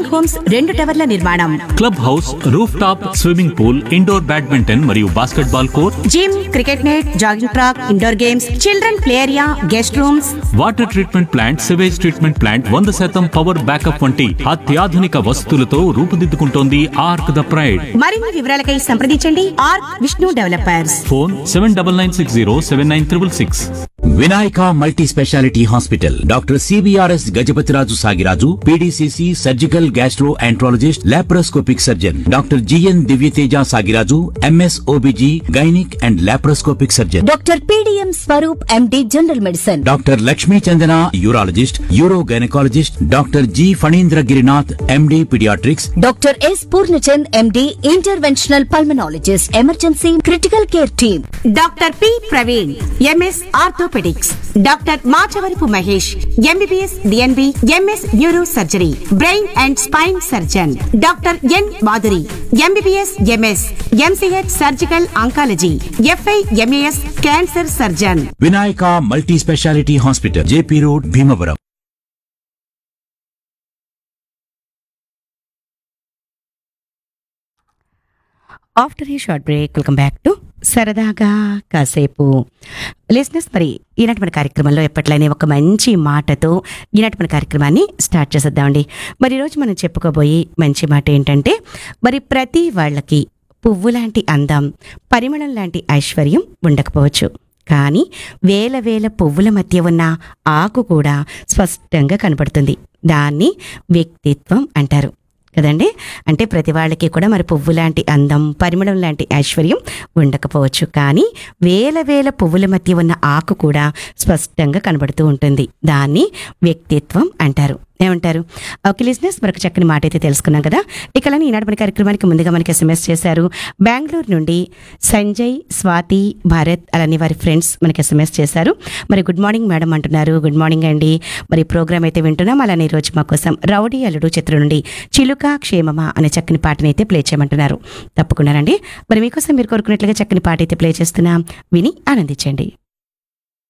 green homes రెండు టవర్ల నిర్మాణం club house roof top swimming pool indoor badminton మరియు basketball court gym cricket net jogging track indoor games children play area guest rooms water treatment plant sewage treatment plant వంద శాతం power backup వంటి అత్యాధునిక వసతులతో రూపుదిద్దుకుంటోంది arc the pride మరిన్ని వివరాలకై సంప్రదించండి R Vishnu developers phone seven double nine six zero seven nine triple six Vinayaka multi speciality hospital doctor CBRS Gajapathiraju Sagiraju PDCC surgical gastroenterologist laparoscopic surgeon doctor GN Divyateja Sagiraju MS OBG gynaec and laparoscopic surgeon doctor PDM Swaroop MD general medicine doctor Lakshmi Chandana urologist urogynaecologist doctor G Phanindra Girinath MD paediatrics doctor S Purnachand MD interventional pulmonologist emergency critical care team doctor P Praveen MS orthopaedics doctor Machavarapu Mahesh MBBS DNB MS neuro surgery brain and spine surgeon doctor N Madhuri MBBS MS MCh surgical oncology FI MAS cancer surgeon Vinayaka multi speciality hospital JP road Bhimavaram after ఈ short break welcome back to సరదాగా కాసేపు లిసినెస్ మరి ఈనాటి మన కార్యక్రమంలో ఎప్పట్లనే ఒక మంచి మాటతో ఈనాటి మన కార్యక్రమాన్ని స్టార్ట్ చేసేద్దామండి మరి ఈరోజు మనం చెప్పుకోబోయే మంచి మాట ఏంటంటే మరి ప్రతి వాళ్ళకి పువ్వు లాంటి అందం పరిమళం లాంటి ఐశ్వర్యం ఉండకపోవచ్చు కానీ వేల వేల పువ్వుల మధ్య ఉన్న ఆకు కూడా స్పష్టంగా కనపడుతుంది దాన్ని వ్యక్తిత్వం అంటారు కదండి అంటే ప్రతి వాళ్ళకి కూడా మరి పువ్వు లాంటి అందం పరిమళం లాంటి ఐశ్వర్యం ఉండకపోవచ్చు కానీ వేల వేల పువ్వుల మధ్య ఉన్న ఆకు కూడా స్పష్టంగా కనబడుతూ ఉంటుంది దాన్ని వ్యక్తిత్వం అంటారు ఏమంటారు ఓకే లిజినెస్ మరొక చక్కని మాట అయితే తెలుసుకున్నాం కదా ఇకలని ఈనాడు మన కార్యక్రమానికి ముందుగా మనకి ఎస్ఎంఎస్ చేశారు బెంగళూరు నుండి సంజయ్ స్వాతి భారత్ అలానే వారి ఫ్రెండ్స్ మనకి ఎస్ఎంఎస్ చేశారు మరి గుడ్ మార్నింగ్ మేడం అంటున్నారు గుడ్ మార్నింగ్ అండి మరి ప్రోగ్రామ్ అయితే వింటున్నాం అలానే ఈ రోజు మా కోసం రౌడీ అల్లుడు చిత్రం నుండి చిలుక క్షేమమా అనే చక్కని పాటని అయితే ప్లే చేయమంటున్నారు తప్పకుండానండి మరి మీకోసం మీరు కోరుకున్నట్లుగా చక్కని పాట అయితే ప్లే చేస్తున్నాం విని ఆనందించండి